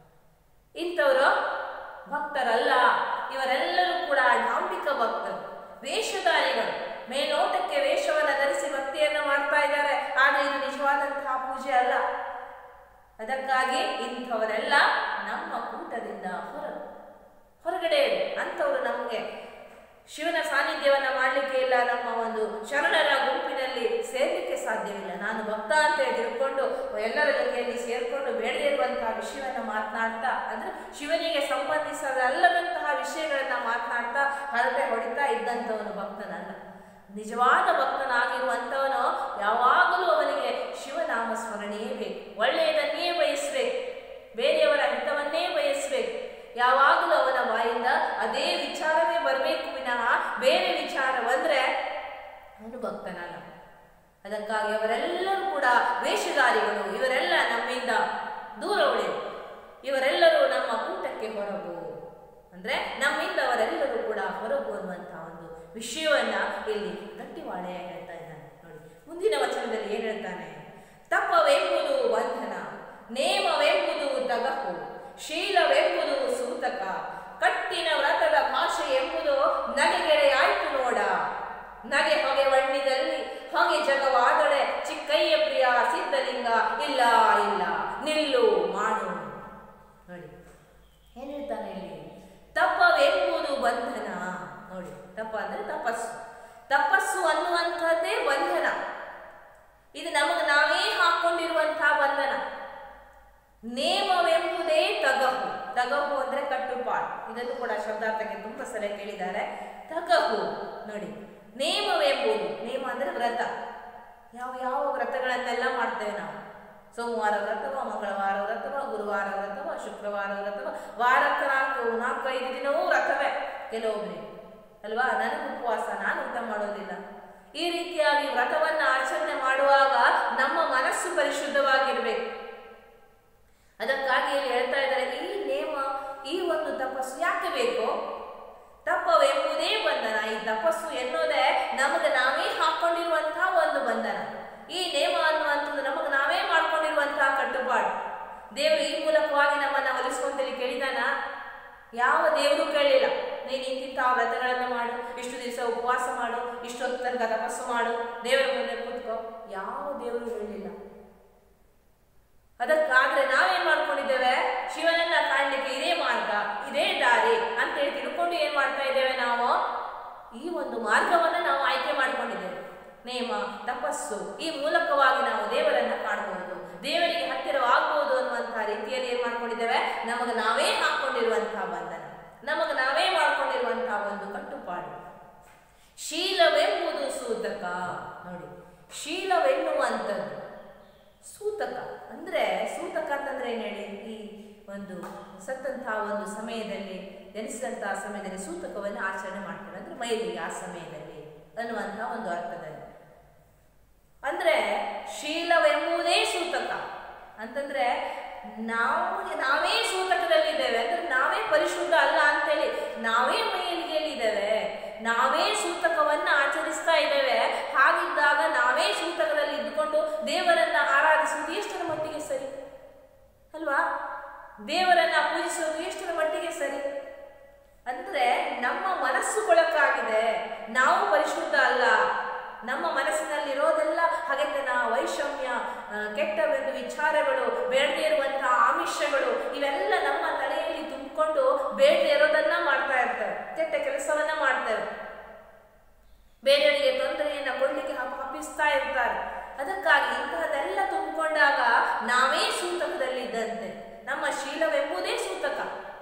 ಇಂಥವರು ಭಕ್ತರಲ್ಲ ಇವರೆಲ್ಲರೂ ಕೂಡ ಡಾಂಬಿಕ ಭಕ್ತರು ವೇಷಧಾರಿಗಳು ಮೇಲ್ನೋಟಕ್ಕೆ ವೇಷವನ್ನ ಧರಿಸಿ ಭಕ್ತಿಯನ್ನ ಮಾಡ್ತಾ ಇದ್ದಾರೆ ಆದ್ರೆ ಇದು ನಿಜವಾದಂತಹ ಪೂಜೆ ಅಲ್ಲ ಅದಕ್ಕಾಗಿ ಇಂಥವರೆಲ್ಲ ನಮ್ಮ ಕೂಟದಿಂದ ಹೊರ ಹೊರಗಡೆ ಇರು. ಅಂಥವ್ರು ನಮಗೆ ಶಿವನ ಸಾನ್ನಿಧ್ಯವನ್ನ ಮಾಡಲಿಕ್ಕೆ ಇಲ್ಲ ನಮ್ಮ ಒಂದು ಶರಣರ ಗುಂಪಿನಲ್ಲಿ ಸೇರ್ಲಿಕ್ಕೆ ಸಾಧ್ಯವಿಲ್ಲ ನಾನು ಭಕ್ತ ಅಂತ ಹೇಳಿ ತಿಳ್ಕೊಂಡು ಎಲ್ಲರ ಜೊತೆಯಲ್ಲಿ ಸೇರ್ಕೊಂಡು ಬೇಡದೇ ಇರುವಂತಹ ವಿಷಯವನ್ನ ಮಾತನಾಡ್ತಾ ಅಂದ್ರೆ ಶಿವನಿಗೆ ಸಂಬಂಧಿಸದಲ್ಲದಂತಹ ವಿಷಯಗಳನ್ನ ಮಾತನಾಡ್ತಾ ಹರಟೆ ಹೊಡಿತಾ ಇದ್ದಂಥವನು ಭಕ್ತನಲ್ಲ ನಿಜವಾದ ಭಕ್ತನಾಗಿರುವಂಥವನು ಯಾವಾಗಲೂ ಅವನಿಗೆ ಶಿವನಾಮ ಸ್ಮರಣೆಯೇ ಬೇಕು ಒಳ್ಳೆಯದನ್ನೇ ಬಯಸ್ಬೇಕು ಬೇರೆಯವರ ಹಿತವನ್ನೇ ಬಯಸ್ಬೇಕು ಯಾವಾಗಲೂ ಅವನ ಬಾಯಿಂದ ಅದೇ ವಿಚಾರವೇ ಬರಬೇಕು ವಿನಃ ಬೇರೆ ವಿಚಾರ ಬಂದ್ರೆ ಅವನು ಭಕ್ತನಲ್ಲ ಅದಕ್ಕಾಗಿ ಅವರೆಲ್ಲರೂ ಕೂಡ ವೇಷಧಾರಿಗಳು ಇವರೆಲ್ಲ ನಮ್ಮಿಂದ ದೂರ ಉಳಿಯು ಇವರೆಲ್ಲರೂ ನಮ್ಮ ಕೂಟಕ್ಕೆ ಹೊರಗು ಅಂದ್ರೆ ನಮ್ಮಿಂದ ಅವರೆಲ್ಲರೂ ಕೂಡ ಹೊರಗು ಅನ್ನುವಂತಹ ಒಂದು ವಿಷಯವನ್ನ ಇಲ್ಲಿ ಗಟ್ಟಿವಾಳೆಯ ಹೇಳ್ತಾ ಇದ್ದಾನೆ ನೋಡಿ ಮುಂದಿನ ವಚನದಲ್ಲಿ ಏನ್ ಹೇಳ್ತಾನೆ ತಪ್ಪವೆಂಬುದು ಬಂಧನ ನೇಮವೆಂಬುದು ತಗಹು ಶೀಲವೆಂಬುದು ಸೂತಕ ಕಟ್ಟಿನ ವ್ರತದ ಭಾಷೆ ಎಂಬುದು ನಗೆಗೆರೆಯಾಯ್ತು ನೋಡ ನಗೆ ಹೊಗೆ ಬಣ್ಣಿದಲ್ಲಿ ಹೊಗೆ ಜಗವಾದೊಡೆ ಚಿಕ್ಕಯ್ಯ ಪ್ರಿಯ ಸಿದ್ಧಲಿಂಗ ಇಲ್ಲ ಇಲ್ಲ ನಿಲ್ಲು ಮಾಡು ನೋಡಿ ಏನ್ ಹೇಳ್ತಾನೆ ಇಲ್ಲಿ ತಪ್ಪವೆಂಬುದು ಬಂಧನ ನೋಡಿ ತಪ್ಪ ಅಂದ್ರೆ ತಪಸ್ಸು ತಪಸ್ಸು ಅನ್ನುವಂಥದ್ದೇ ಬಂಧನ ಇದು ನಮಗೆ ನಾವೇ ಹಾಕೊಂಡಿರುವಂತಹ ಬಂಧನ ನೇಮವೆಂಬುದೇ ತಗಹು ತಗಹು ಅಂದ್ರೆ ಕಟ್ಟುಪಾಡು ಇದನ್ನು ಕೂಡ ಶಬ್ದಾರ್ಥಕ್ಕೆ ತುಂಬಾ ಸಲ ಕೇಳಿದ್ದಾರೆ ತಗಹು ನೋಡಿ ನೇಮವೆಂಬುದು ನೇಮ ಅಂದ್ರೆ ವ್ರತ ಯಾವ ಯಾವ ವ್ರತಗಳನ್ನೆಲ್ಲ ಮಾಡ್ತೇವೆ ನಾವು ಸೋಮವಾರ ವ್ರತವ ಮಂಗಳವಾರ ವ್ರತವ ಗುರುವಾರ ವ್ರತವ ಶುಕ್ರವಾರ ವ್ರತವ ವಾರಕ್ಕೆ ನಾಲ್ಕು ನಾಲ್ಕು ಐದು ದಿನವೂ ವ್ರತವೇ ಕೆಲವೊಬ್ಬರಿಗೆ ಅಲ್ವಾ ನನಗೆ ಉಪವಾಸ ನಾನು ಊಟ ಮಾಡೋದಿಲ್ಲ ಈ ರೀತಿಯಾಗಿ ವ್ರತವನ್ನ ಆಚರಣೆ ಮಾಡುವಾಗ ನಮ್ಮ ಮನಸ್ಸು ಪರಿಶುದ್ಧವಾಗಿರ್ಬೇಕು ಅದಕ್ಕಾಗಿ ಇಲ್ಲಿ ಹೇಳ್ತಾ ಇದ್ದಾರೆ ಈ ನೇಮ ಈ ಒಂದು ತಪಸ್ಸು ಯಾಕೆ ಬೇಕು ತಪ್ಪವೆಂಬುದೇ ಬಂಧನ ಈ ತಪಸ್ಸು ಎನ್ನುವುದೇ ನಮಗೆ ನಾವೇ ಹಾಕೊಂಡಿರುವಂತಹ ಒಂದು ಬಂಧನ ಈ ನೇಮ ಅನ್ನುವಂಥದ್ದು ನಮಗೆ ನಾವೇ ಮಾಡ್ಕೊಂಡಿರುವಂತಹ ಕಟ್ಟುಪಾಡು ದೇವರು ಈ ಮೂಲಕವಾಗಿ ನಮ್ಮನ್ನ ಒಲಿಸ್ಕೊಂತೇಳಿ ಕೇಳಿದಾನ ಯಾವ ದೇವರು ಕೇಳಿಲ್ಲ ನೀನು ಇಂತಿಂತ ವ್ರತಗಳನ್ನ ಮಾಡು ಇಷ್ಟು ದಿವಸ ಉಪವಾಸ ಮಾಡು ಇಷ್ಟೊತ್ತು ತನಕ ತಪಸ್ಸು ಮಾಡು ದೇವರ ಮುಂದೆ ಕೂತ್ಕೋ ಯಾವ ದೇವರು ಹೇಳಿಲ್ಲ ಅದಕ್ಕಾದ್ರೆ ನಾವೇನ್ ಮಾಡ್ಕೊಂಡಿದ್ದೇವೆ ಶಿವನನ್ನ ಕಾಣ್ಲಿಕ್ಕೆ ಇದೇ ಮಾರ್ಗ ಇದೇ ದಾರಿ ಅಂತ ಹೇಳಿ ತಿಳ್ಕೊಂಡು ಏನ್ ಮಾಡ್ತಾ ಇದ್ದೇವೆ ನಾವು ಈ ಒಂದು ಮಾರ್ಗವನ್ನ ನಾವು ಆಯ್ಕೆ ಮಾಡ್ಕೊಂಡಿದ್ದೇವೆ ನೇಮ ತಪಸ್ಸು ಈ ಮೂಲಕವಾಗಿ ನಾವು ದೇವರನ್ನ ಕಾಣಬಹುದು ದೇವರಿಗೆ ಹತ್ತಿರವಾಗಬಹುದು ಅನ್ನುವಂತಹ ರೀತಿಯಲ್ಲಿ ಏನ್ ಮಾಡ್ಕೊಂಡಿದ್ದೇವೆ ನಮಗೆ ನಾವೇ ಹಾಕೊಂಡಿರುವಂತಹ ಬಂಧನ ನಮಗೆ ನಾವೇ ಮಾಡ್ಕೊಂಡಿರುವಂತಹ ಒಂದು ಕಟ್ಟುಪಾಡು ಶೀಲವೆಂಬುದು ಸೂತಕ ನೋಡಿ ಶೀಲವೆನ್ನುವಂಥದ್ದು ಸೂತಕ ಅಂದ್ರೆ ಸೂತಕ ಅಂತಂದ್ರೆ ಏನ್ ಹೇಳಿ ಈ ಒಂದು ಸತ್ತಂತಹ ಒಂದು ಸಮಯದಲ್ಲಿ ಜನಿಸಿದಂತಹ ಸಮಯದಲ್ಲಿ ಸೂತಕವನ್ನು ಆಚರಣೆ ಮಾಡ್ತೇವೆ ಅಂದ್ರೆ ಮೈಲಿಗೆ ಆ ಸಮಯದಲ್ಲಿ ಅನ್ನುವಂತಹ ಒಂದು ಅರ್ಥದಲ್ಲಿ ಅಂದ್ರೆ ಶೀಲವೆಂಬುದೇ ಸೂತಕ ಅಂತಂದ್ರೆ ನಾವು ನಾವೇ ಸೂತಕದಲ್ಲಿದ್ದೇವೆ ಅಂದ್ರೆ ನಾವೇ ಪರಿಶುದ್ಧ ಅಲ್ಲ ಅಂತೇಳಿ ನಾವೇ ಮೈಲಿಗೆಯಲ್ಲಿದ್ದೇವೆ ನಾವೇ ಸೂತಕವನ್ನ ಆಚರಿಸ್ತಾ ಇದ್ದೇವೆ ಹಾಗಿದ್ದಾಗ ನಾವೇ ಸೂತಕದಲ್ಲಿ ಇದ್ದುಕೊಂಡು ದೇವರನ್ನ ಆರಾಧಿಸುವುದು ಎಷ್ಟರ ಮಟ್ಟಿಗೆ ಸರಿ ಅಲ್ವಾ ದೇವರನ್ನ ಪೂಜಿಸುವುದು ಎಷ್ಟರ ಮಟ್ಟಿಗೆ ಸರಿ ಅಂದ್ರೆ ನಮ್ಮ ಮನಸ್ಸು ಕೊಳಕಾಗಿದೆ ನಾವು ಪರಿಶುದ್ಧ ಅಲ್ಲ ನಮ್ಮ ಮನಸ್ಸಿನಲ್ಲಿರೋದೆಲ್ಲ ಹಗೆತನ ವೈಷಮ್ಯ ಆ, ಕೆಟ್ಟ ಒಂದು ವಿಚಾರಗಳು ಬೇಡದೇ ಇರುವಂತಹ ಆಮಿಷಗಳು ಇವೆಲ್ಲ ನಮ್ಮ ತಲೆಯಲ್ಲಿ ತುಂಬಿಕೊಂಡು ಬೇಡದೇ ಇರೋದನ್ನ ಮಾಡ್ತಾ ಇರ್ತವೆ ಕೆಟ್ಟ ಕೆಲಸವನ್ನ ಮಾಡ್ತೇವೆ ಬೇರೆಯವರಿಗೆ ತೊಂದರೆಯನ್ನ ಕೊಡ್ಲಿಕ್ಕೆ ಹಪ್- ಹಪ್ಪಿಸ್ತಾ ಇರ್ತಾರೆ ಅದಕ್ಕಾಗಿ ಇಂತಹದೆಲ್ಲ ತುಂಬಿಕೊಂಡಾಗ ನಾವೇ ಸೂತಕದಲ್ಲಿದ್ದಂತೆ ನಮ್ಮ ಶೀಲವೆಂಬುದೇ ಸೂತಕ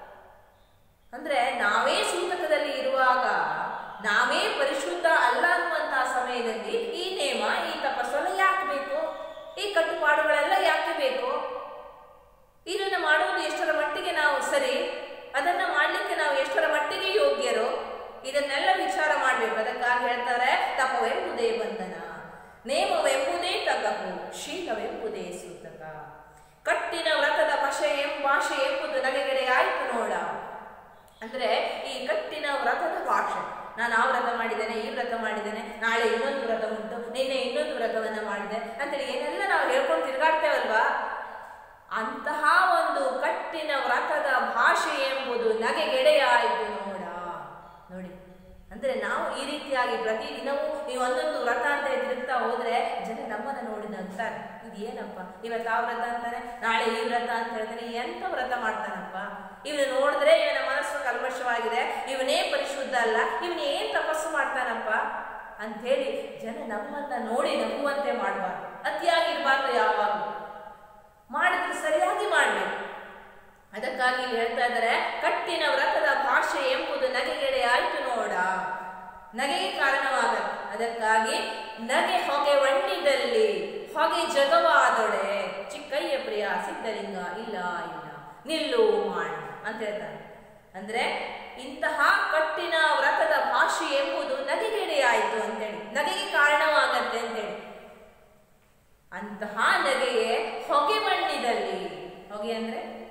ಅಂದ್ರೆ ನಾವೇ ಸೂತಕದಲ್ಲಿ ಇರುವಾಗ ನಾವೇ ಪರಿಶುದ್ಧ ಅಲ್ಲ ಅನ್ನುವಂತಹ ಸಮಯದಲ್ಲಿ ಈ ನೇಮ ಈ ತಪಸ್ಸೆಲ್ಲ ಯಾಕೆ ಬೇಕು ಈ ಕಟ್ಟುಪಾಡುಗಳೆಲ್ಲ ಯಾಕೆ ಬೇಕು ಇದನ್ನ ಮಾಡುವುದು ಎಷ್ಟರ ಮಟ್ಟಿಗೆ ನಾವು ಸರಿ ಅದನ್ನ ಮಾಡ್ಲಿಕ್ಕೆ ನಾವು ಎಷ್ಟರ ಮಟ್ಟಿಗೆ ಯೋಗ್ಯರು ಇದನ್ನೆಲ್ಲ ವಿಚಾರ ಮಾಡ್ಬೇಕು ಅದಕ್ಕಾಗಿ ಹೇಳ್ತಾರೆ ತಪವೆಂಬುದೇ ಬಂಧನ ನೇಮವೆಂಬುದೇ ತಗಹು ಶೀಲವೆಂಬುದೇ ಸೂತಕ ಕಟ್ಟಿನ ವ್ರತದ ಭಾಷೆ ಎಂ ಭಾಷೆ ಎಂಬುದು ನಗೆಗೆಡೆ ಆಯ್ತು ನೋಡ ಅಂದ್ರೆ ಈ ಕಟ್ಟಿನ ವ್ರತದ ಭಾಷೆ ನಾನು ಆ ವ್ರತ ಮಾಡಿದ್ದೇನೆ ಈ ವ್ರತ ಮಾಡಿದ್ದೇನೆ ನಾಳೆ ಇನ್ನೊಂದು ವ್ರತ ಉಂಟು ನಿನ್ನೆ ಇನ್ನೊಂದು ವ್ರತವನ್ನ ಮಾಡಿದೆ ಅಂತೇಳಿ ಏನೆಲ್ಲ ನಾವು ಹೇಳ್ಕೊಂಡು ತಿರುಗಾಡ್ತೇವಲ್ವಾ ಅಂತಹ ಒಂದು ಕಟ್ಟಿನ ವ್ರತದ ಭಾಷೆ ಎಂಬುದು ನಗೆಗೆಡೆಯಾಯಿತು ನೋಡ ನೋಡಿ ಅಂದ್ರೆ ನಾವು ಈ ರೀತಿಯಾಗಿ ಪ್ರತಿದಿನವೂ ಈ ಒಂದೊಂದು ವ್ರತ ಅಂತ ತಿರುಗ್ತಾ ಹೋದ್ರೆ ಜನ ನಮ್ಮನ್ನ ನೋಡಿ ನಗ್ತಾರೆ ಇದು ಏನಪ್ಪ ಇವತ್ತು ಆ ವ್ರತ ಅಂತಾನೆ ನಾಳೆ ಈ ವ್ರತ ಅಂತ ಹೇಳ್ತಾನೆ ಎಂತ ವ್ರತ ಮಾಡ್ತಾನಪ್ಪ ಇವನು ನೋಡಿದ್ರೆ ಇವನ ಮನಸ್ಸು ಕಲ್ಮಶವಾಗಿದೆ ಇವನೇ ಪರಿಶುದ್ಧ ಅಲ್ಲ ಇವನು ಏನ್ ತಪಸ್ಸು ಮಾಡ್ತಾನಪ್ಪ ಅಂಥೇಳಿ ಜನ ನಮ್ಮನ್ನ ನೋಡಿ ನಗುವಂತೆ ಮಾಡಬಾರ್ದು ಅತಿಯಾಗಿರ್ಬಾರ್ದು ಯಾವಾಗಲೂ ಮಾಡಿದ್ರೆ ಸರಿಯಾಗಿ ಮಾಡಬೇಕು ಅದಕ್ಕಾಗಿ ಇಲ್ಲಿ ಹೇಳ್ತಾ ಇದ್ದಾರೆ ಕಟ್ಟಿನ ವ್ರತದ ಭಾಷೆ ಎಂಬುದು ನಗೆಗೆಡೆ ಆಯ್ತು ನೋಡ ನಗೆಗೆ ಕಾರಣವಾಗತ್ತೆ ಅದಕ್ಕಾಗಿ ನಗೆ ಹೊಗೆ ವಣ್ಣಿದಲ್ಲಿ ಹೊಗೆ ಜಗವಾದೊಡೆ ಚಿಕ್ಕಯ್ಯ ಪ್ರಿಯ ಸಿದ್ಧಲಿಂಗ ಇಲ್ಲ ಇಲ್ಲ ನಿಲ್ಲು ಮಾಡು ಅಂತ ಹೇಳ್ತಾರೆ ಅಂದ್ರೆ ಇಂತಹ ಕಟ್ಟಿನ ವ್ರತದ ಭಾಷೆ ಎಂಬುದು ನಗೆಗೆಡೆ ಆಯ್ತು ಅಂತೇಳಿ ನಗೆಗೆ ಕಾರಣವಾಗತ್ತೆ ಅಂತೇಳಿ ಅಂತಹ ನಗೆಯೇ ಹೊಗೆ ಬಣ್ಣಿದಲ್ಲಿ ಹೊಗೆ ಅಂದ್ರೆ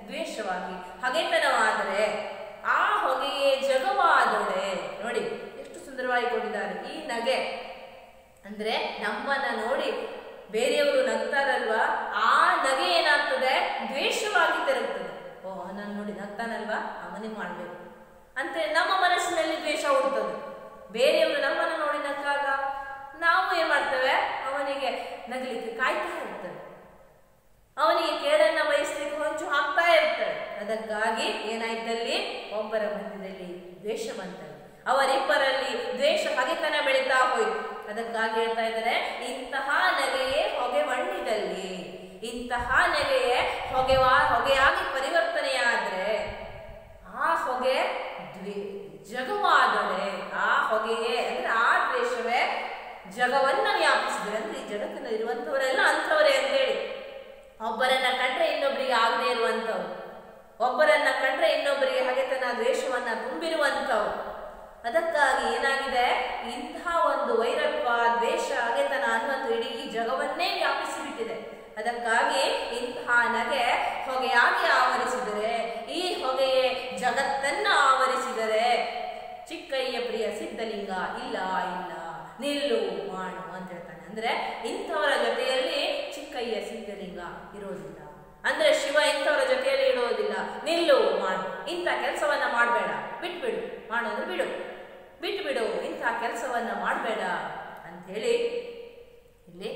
ದ್ವೇಷವಾಗಿ ಹಗೆತನವಾದರೆ ಆ ಹೊಗೆಯೇ ಜಗವಾದೊಡೆ ನೋಡಿ ಎಷ್ಟು ಸುಂದರವಾಗಿ ಕೊಟ್ಟಿದ್ದಾರೆ ಈ ನಗೆ ಅಂದ್ರೆ ನಮ್ಮನ್ನ ನೋಡಿ ಬೇರೆಯವರು ನಗ್ತಾರಲ್ವಾ ಆ ನಗೆ ಏನಾಗ್ತದೆ ದ್ವೇಷವಾಗಿ ತಿರುಗ್ತದೆ ಓ ಅವನನ್ನು ನೋಡಿ ನಗ್ತಾನಲ್ವಾ ಅವನಿಗೆ ಮಾಡ್ಬೇಕು ಅಂತ ನಮ್ಮ ಮನಸ್ಸಿನಲ್ಲಿ ದ್ವೇಷ ಹುಡ್ತದೆ ಬೇರೆಯವರು ನಮ್ಮನ್ನು ನೋಡಿ ನಕ್ಕಾಗ ನಾವು ಏನ್ ಮಾಡ್ತೇವೆ ಅವನಿಗೆ ನಗಲಿಕ್ಕೆ ಕಾಯ್ತಾ ಇರ್ತೇವೆ ಅವನಿಗೆ ಕೇಡನ್ನ ಬಯಸ್ಲಿಕ್ಕೆ ಹೊಂಚು ಹಾಕ್ತಾ ಇರ್ತಾರೆ ಅದಕ್ಕಾಗಿ ಏನಾಯ್ತಲ್ಲಿ ಒಬ್ಬರ ಮಧ್ಯದಲ್ಲಿ ದ್ವೇಷ ಬಂತಲ್ಲಿ ಅವರಿಬ್ಬರಲ್ಲಿ ದ್ವೇಷ ಹಗೆತನ ಬೆಳೀತಾ ಹೋಯ್ತು ಅದಕ್ಕಾಗಿ ಹೇಳ್ತಾ ಇದ್ದಾರೆ ಇಂತಹ ನಗೆಯೇ ಹೊಗೆ ಮಣ್ಣಿದಲ್ಲಿ ಇಂತಹ ನಗೆಯೇ ಹೊಗೆವಾ ಹೊಗೆಯಾಗಿ ಪರಿವರ್ತನೆಯಾದ್ರೆ ಆ ಹೊಗೆ ದ್ವೇ ಜಗವಾದೊಡೆ ಆ ಹೊಗೆಯೇ ಅಂದ್ರೆ ಆ ದ್ವೇಷವೇ ಜಗವನ್ನ ವ್ಯಾಪಿಸಿದ್ರೆ ಅಂದ್ರೆ ಈ ಜಗತ್ತಿನಲ್ಲಿ ಇರುವಂತವರೆಲ್ಲ ಅಂಥವರೇ ಅಂತೇಳಿ ಒಬ್ಬರನ್ನ ಕಂಡ್ರೆ ಇನ್ನೊಬ್ಬರಿಗೆ ಆಗದೆ ಇರುವಂಥವ್ರು ಒಬ್ಬರನ್ನ ಕಂಡ್ರೆ ಇನ್ನೊಬ್ಬರಿಗೆ ಹಗೆತನ ದ್ವೇಷವನ್ನ ತುಂಬಿರುವಂಥವ್ರು ಅದಕ್ಕಾಗಿ ಏನಾಗಿದೆ ಇಂತಹ ಒಂದು ವೈರತ್ವ ದ್ವೇಷ ಹಗೆತನ ಅನ್ನುವಂಥ ಇಡೀ ಜಗವನ್ನೇ ವ್ಯಾಪಿಸಿ ಬಿಟ್ಟಿದೆ ಅದಕ್ಕಾಗಿ ಇಂತಹ ನಗೆ ಹೊಗೆಯಾಗಿ ಆವರಿಸಿದರೆ ಈ ಹೊಗೆಯೇ ಜಗತ್ತನ್ನ ಆವರಿಸಿದರೆ ಚಿಕ್ಕಯ್ಯ ಪ್ರಿಯ ಸಿದ್ಧಲಿಂಗ ಇಲ್ಲ ಇಲ್ಲ ನಿಲ್ಲು ಮಾಡು ಅಂತ ಹೇಳ್ತಾನೆ ಅಂದ್ರೆ ಇಂಥವರ ಜೊತೆಯಲ್ಲಿ ಚಿಕ್ಕಯ್ಯ ಸಿದ್ಧಲಿಂಗ ಇರೋದಿಲ್ಲ ಅಂದ್ರೆ ಶಿವ ಇಂಥವರ ಜೊತೆಯಲ್ಲಿ ಇರೋದಿಲ್ಲ ನಿಲ್ಲು ಮಾಡು ಇಂಥ ಕೆಲಸವನ್ನ ಮಾಡಬೇಡ ಬಿಟ್ಬಿಡು ಮಾಡೋದು ಬಿಡು ಬಿಟ್ಟು ಬಿಡು ಇಂಥ ಕೆಲಸವನ್ನ ಮಾಡಬೇಡ ಅಂಥೇಳಿ ಇಲ್ಲಿ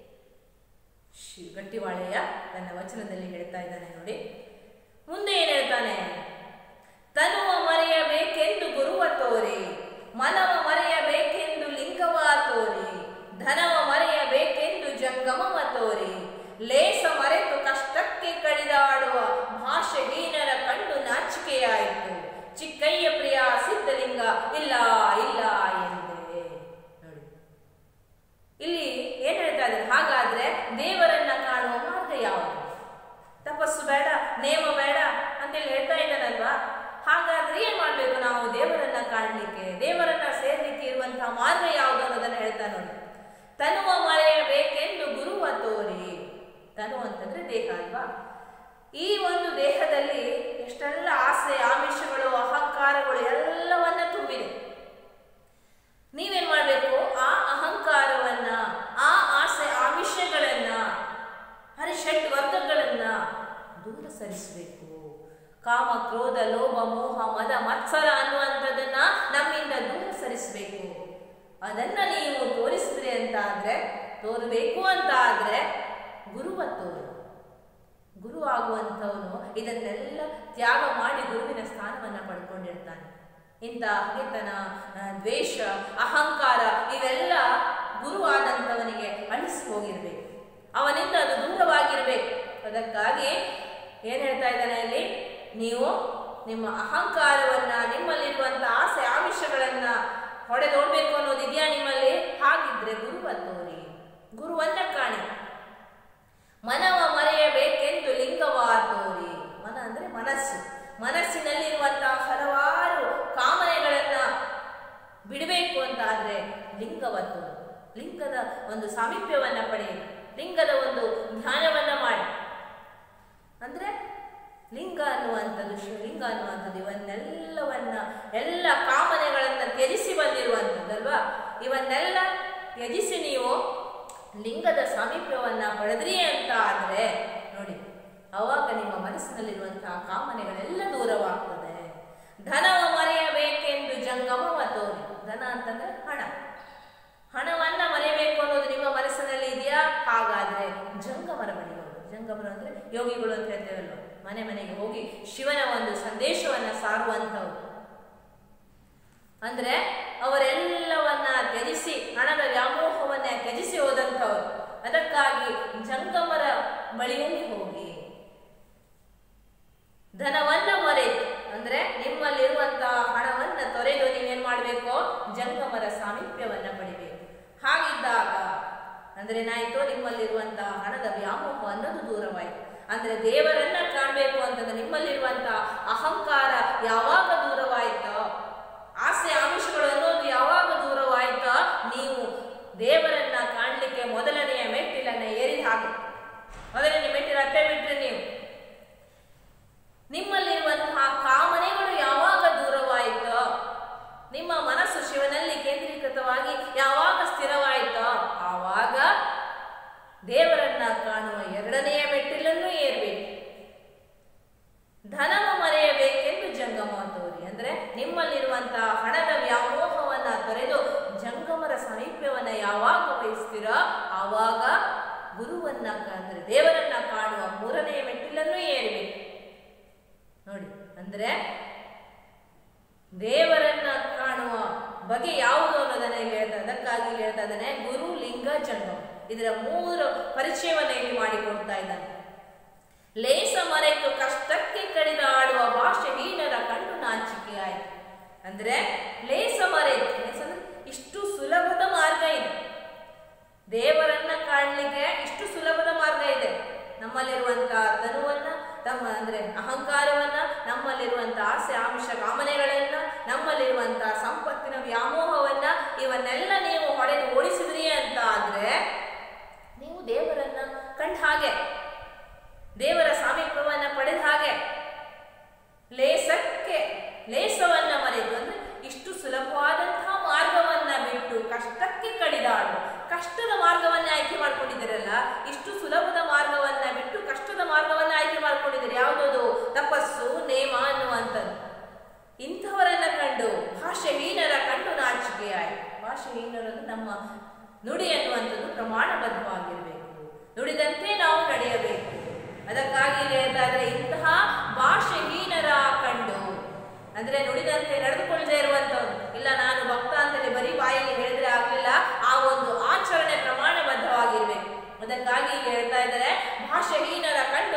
ಶಿ ಗಟ್ಟಿವಾಳೆಯ ತನ್ನ ವಚನದಲ್ಲಿ ಹೇಳ್ತಾ ಇದ್ದಾನೆ ನೋಡಿ ಮುಂದೆ ಏನ್ ಹೇಳ್ತಾನೆ ತನುವ ಮರೆಯಬೇಕೆಂದು ಗುರುವ ತೋರಿ ಮನವ ಮರೆಯಬೇಕೆಂದು ಲಿಂಗವ ತೋರಿ ಧನವ ಮರೆಯಬೇಕೆಂದು ಜಂಗಮವ ತೋರಿ ಲೇಸ ಮರೆತು ಕಷ್ಟಕ್ಕೆ ಕಡಿದಾಡುವ ಭಾಷೆಹೀನರ ಕಂಡು ನಾಚಿಕೆಯಾಯಿತು ಚಿಕ್ಕಯ್ಯ ಪ್ರಿಯ ಸಿದ್ಧಲಿಂಗ ಇಲ್ಲ ಇಲ್ಲ ಎಂದೆ ನೋಡಿ ಇಲ್ಲಿ ಏನ್ ಹೇಳ್ತಾ ಇದ್ದಾರೆ ಹಾಗಾದ್ರೆ ದೇವರನ್ನ ಕಾಣುವ ಮಾರ್ಗ ಯಾವುದು ತಪಸ್ಸು ಬೇಡ ನೇಮ ಬೇಡ ಅಂತೇಳಿ ಹೇಳ್ತಾ ಇದ್ದಾನಲ್ವಾ ಹಾಗಾದ್ರೆ ಏನ್ ಮಾಡ್ಬೇಕು ನಾವು ದೇವರನ್ನ ಕಾಣಲಿಕ್ಕೆ ದೇವರನ್ನ ಸೇರ್ಲಿಕ್ಕೆ ಇರುವಂತಹ ಮಾರ್ಗ ಯಾವುದು ಅನ್ನೋದನ್ನ ಹೇಳ್ತಾ ನೋಡಿ ತನುವ ಮರೆಯಬೇಕೆಂದು ಗುರುವ ತೋರಿ ತನು ಅಂತಂದ್ರೆ ದೇಹ ಅಲ್ವಾ ಈ ಒಂದು ದೇಹದಲ್ಲಿ ಎಷ್ಟೆಲ್ಲ ಆಸೆ ಆಮಿಷಗಳು ಅಹಂಕಾರಗಳು ಎಲ್ಲವನ್ನ ತುಂಬಿದೆ ನೀವೇನ್ ಮಾಡ್ಬೇಕು ಆ ಅಹಂಕಾರವನ್ನ ಆ ಆಸೆ ಆಮಿಷಗಳನ್ನ ಹರಿಷಡ್ ವರ್ಗಗಳನ್ನ ದೂರ ಸರಿಸಬೇಕು ಕಾಮ ಕ್ರೋಧ ಲೋಭ ಮೋಹ ಮದ ಮತ್ಸರ ಅನ್ನುವಂಥದ್ದನ್ನ ನಮ್ಮಿಂದ ದೂರ ಸರಿಸಬೇಕು ಅದನ್ನ ನೀವು ತೋರಿಸಿದ್ರಿ ಅಂತ ಆದ್ರೆ ತೋರಬೇಕು ಅಂತ ಆದ್ರೆ ಗುರುವ ತೋರು ಗುರು ಆಗುವಂಥವನು ಇದನ್ನೆಲ್ಲ ತ್ಯಾಗ ಮಾಡಿ ಗುರುವಿನ ಸ್ಥಾನವನ್ನ ಪಡ್ಕೊಂಡಿರ್ತಾನೆ ಇಂಥ ಹಗೆತನ ಆ, ದ್ವೇಷ ಅಹಂಕಾರ ಇವೆಲ್ಲ ಗುರು ಆದಂಥವನಿಗೆ ಅಳಿಸಿ ಹೋಗಿರ್ಬೇಕು ಅವನಿಂದ ಅದು ದೂರವಾಗಿರ್ಬೇಕು ಅದಕ್ಕಾಗಿ ಏನ್ ಹೇಳ್ತಾ ಇದ್ದಾನೆ ಅಲ್ಲಿ ನೀವು ನಿಮ್ಮ ಅಹಂಕಾರವನ್ನ ನಿಮ್ಮಲ್ಲಿರುವಂತ ಆಸೆ ಆಮಿಷಗಳನ್ನ ಹೊಡೆದೋಡ್ಬೇಕು ಅನ್ನೋದಿದೆಯಾ ನಿಮ್ಮಲ್ಲಿ ಹಾಗಿದ್ರೆ ಗುರುವ ತೋರಿ ಗುರುವನ್ನ ಕಾಣಿ ಮನವ ಮರೆಯಬೇಕೆಂದು ಲಿಂಗವ ತೋರಿ ಮನ ಅಂದ್ರೆ ಮನಸ್ಸು ಮನಸ್ಸಿನಲ್ಲಿರುವಂತಹ ಹಲವಾರು ಕಾಮನೆಗಳನ್ನ ಬಿಡಬೇಕು ಅಂತ ಆದ್ರೆ ಲಿಂಗವ ತೋರು ಲಿಂಗದ ಒಂದು ಸಾಮೀಪ್ಯವನ್ನ ಪಡೆಯಿರಿ ಲಿಂಗದ ಒಂದು ಧ್ಯಾನವನ್ನ ಮಾಡಿ ಅಂದ್ರೆ ಲಿಂಗ ಅನ್ನುವಂಥದ್ದು ಶಿವಲಿಂಗ ಅನ್ನುವಂಥದ್ದು ಇವನ್ನೆಲ್ಲವನ್ನ ಎಲ್ಲ ಕಾಮನೆಗಳನ್ನ ತ್ಯಜಿಸಿ ಬಂದಿರುವಂಥದ್ದಲ್ವಾ ಇವನ್ನೆಲ್ಲ ತ್ಯಜಿಸಿ ನೀವು ಲಿಂಗದ ಸಾಮೀಪ್ಯವನ್ನ ಪಡೆದ್ರಿ ಅಂತ ಆದ್ರೆ ನೋಡಿ ಅವಾಗ ನಿಮ್ಮ ಮನಸ್ಸಿನಲ್ಲಿರುವಂತಹ ಕಾಮನೆಗಳೆಲ್ಲ ದೂರವಾಗ್ತದೆ ಧನವ ಮರೆಯಬೇಕೆಂದು ಜಂಗಮವ ತೋರಿ ಧನ ಅಂತಂದ್ರೆ ಹಣ ಹಣವನ್ನ ಮರೆಯಬೇಕು ಅನ್ನೋದು ನಿಮ್ಮ ಮನಸ್ಸಿನಲ್ಲಿ ಇದೆಯಾ ಹಾಗಾದ್ರೆ ಜಂಗಮರ ಮನೆಗೆ ಹೋಗಿ ಜಂಗಮರು ಅಂದ್ರೆ ಯೋಗಿಗಳು ಅಂತ ಹೇಳ್ತೇವಲ್ವ ಮನೆ ಮನೆಗೆ ಹೋಗಿ ಶಿವನ ಒಂದು ಸಂದೇಶವನ್ನ ಸಾರುವಂಥವ್ರು ಅಂದ್ರೆ ಅವರೆಲ್ಲವನ್ನ ತ್ಯಜಿಸಿ ಹಣದ ವ್ಯಾಮೋಹವನ್ನ ತ್ಯಜಿಸಿ ಹೋದಂಥವ್ರು ಅದಕ್ಕಾಗಿ ಜಂಗಮರ ಬಳಿಯಲ್ಲಿ ಹೋಗಿ ಧನವನ್ನ ಮರೆತು ಅಂದ್ರೆ ನಿಮ್ಮಲ್ಲಿರುವಂತಹ ಹಣವನ್ನ ತೊರೆದು ನೀವೇನ್ ಮಾಡ್ಬೇಕು ಜಂಗಮರ ಸಾಮೀಪ್ಯವನ್ನ ಪಡಿಬೇಕು ಹಾಗಿದ್ದಾಗ ಅಂದ್ರೆ ಏನಾಯ್ತು ನಿಮ್ಮಲ್ಲಿರುವಂತಹ ಹಣದ ವ್ಯಾಮೋಹ ಅನ್ನೋದು ದೂರವಾಯಿತು ಅಂದ್ರೆ ದೇವರನ್ನ ಕಾಣಬೇಕು ಅಂತಂದ್ರೆ ನಿಮ್ಮಲ್ಲಿರುವಂತಹ ಅಹಂಕಾರ ಯಾವಾಗ ದೂರವಾಯ್ತೋ ಆಸೆ ಆಮಿಷಗಳು ಅನ್ನೋದು ಯಾವಾಗ ದೂರವಾಯ್ತೋ ನೀವು ದೇವರನ್ನ ಕಾಣಲಿಕ್ಕೆ ಮೊದಲನೆಯ ಮೆಟ್ಟಿಲನ್ನ ಏರಿದ ಹಾಗೆ ಮೊದಲನೇ ಮೆಟ್ಟಿಲು ಅಟ್ಟೆ ಬಿಟ್ರೆ ನೀವು ಆವಾಗ ಗುರುವನ್ನ ಕ- ಅಂದ್ರೆ ದೇವರನ್ನ ಕಾಣುವ ಮೂರನೆಯ ಮೆಟ್ಟಿಲನ್ನು ಏರಬೇಕು ನೋಡಿ ಅಂದ್ರೆ ದೇವರನ್ನ ಕಾಣುವ ಬಗೆ ಯಾವುದು ಅನ್ನೋದನ್ನ ಇಲ್ಲಿ ಹೇಳ್ತಾ ಅದಕ್ಕಾಗಿ ಇಲ್ಲಿ ಹೇಳ್ತಾ ಇದ್ದಾನೆ ಗುರು ಲಿಂಗ ಜನ್ಮ ಇದರ ಮೂರು ಪರಿಚಯವನ್ನ ಇಲ್ಲಿ ಮಾಡಿಕೊಡ್ತಾ ಇದ್ದಾನೆ ಲೇಸ ಮರೆತು ಕಷ್ಟಕ್ಕೆ ಕಡಿದಾಡುವ ಭಾಷೆಹೀನರ ಕಣ್ಣು ನಾಚಿಕೆ ಆಯಿತು ಅಂದ್ರೆ ಲೇಸ ಮರೆತು ಲೇಸ ಅಂದ್ರೆ ಇಷ್ಟು ಸುಲಭದ ಮಾರ್ಗ ಇದೆ ದೇವರನ್ನ ಕಾಣಲಿಕ್ಕೆ ಇಷ್ಟು ಸುಲಭದ ಮಾರ್ಗ ಇದೆ ನಮ್ಮಲ್ಲಿರುವಂತಹ ತನುವನ್ನ ತಮ್ಮ ಅಂದ್ರೆ ಅಹಂಕಾರವನ್ನ ನಮ್ಮಲ್ಲಿರುವಂತಹ ಆಸೆ ಆಮಿಷ ಕಾಮನೆಗಳನ್ನ ನಮ್ಮಲ್ಲಿರುವಂತಹ ಸಂಪತ್ತಿನ ವ್ಯಾಮೋಹವನ್ನ ಇವನ್ನೆಲ್ಲ ನೀವು ಹೊಡೆದು ಓಡಿಸಿದ್ರಿ ಅಂತ ಆದ್ರೆ ನೀವು ದೇವರನ್ನ ಕಂಡ ಹಾಗೆ ದೇವರ ಸಾಮೀಪ್ಯವನ್ನ ಪಡೆದ ಹಾಗೆ ಲೇಸಕ್ಕೆ ಲೇಸವನ್ನ ಮರೆತು ಅಂದ್ರೆ ಇಷ್ಟು ಸುಲಭವಾದಂತಹ ಮಾರ್ಗವನ್ನ ಬಿಟ್ಟು ಕಷ್ಟಕ್ಕೆ ಕಡಿದಾಡು ಕಷ್ಟದ ಮಾರ್ಗವನ್ನ ಆಯ್ಕೆ ಮಾಡ್ಕೊಂಡಿದ್ದೀರಲ್ಲ ಇಷ್ಟು ಸುಲಭದ ಮಾರ್ಗವನ್ನ ಬಿಟ್ಟು ಕಷ್ಟದ ಮಾರ್ಗವನ್ನ ಆಯ್ಕೆ ಮಾಡ್ಕೊಂಡಿದ್ದೀರಿ ಯಾವುದದು ತಪಸ್ಸು ನೇಮ ಅನ್ನುವಂಥದ್ದು ಇಂಥವರನ್ನ ಕಂಡು ಭಾಷೆಹೀನರ ಕಂಡು ನಾಚಿಕೆಯಾಯಿತು ಭಾಷೆಹೀನರು ಅಂದ್ರೆ ನಮ್ಮ ನುಡಿ ಅನ್ನುವಂಥದ್ದು ಪ್ರಮಾಣಬದ್ಧವಾಗಿರಬೇಕು ನುಡಿದಂತೆ ನಾವು ನಡೆಯಬೇಕು ಅದಕ್ಕಾಗಿ ಇಲ್ಲಿ ಹೇಳ್ತಾ ಇದ್ರೆ ಇಂತಹ ಭಾಷೆಹೀನರ ಕಂಡು ಅಂದ್ರೆ ನುಡಿದಂತೆ ನಡೆದುಕೊಳ್ಳದೆ ಇರುವಂತವ್ರು ಇಲ್ಲ ನಾನು ಭಕ್ತ ಅಂತೇಳಿ ಬರೀ ಬಾಯಲ್ಲಿ ಹೇಳಿದ್ರೆ ಆಗ್ಲಿಲ್ಲ ಆ ಒಂದು ಆಚರಣೆ ಪ್ರಮಾಣಬದ್ಧವಾಗಿರ್ಬೇಕು ಅದಕ್ಕಾಗಿ ಇಲ್ಲಿ ಹೇಳ್ತಾ ಇದ್ದಾರೆ ಭಾಷೆಹೀನರ ಕಂಡು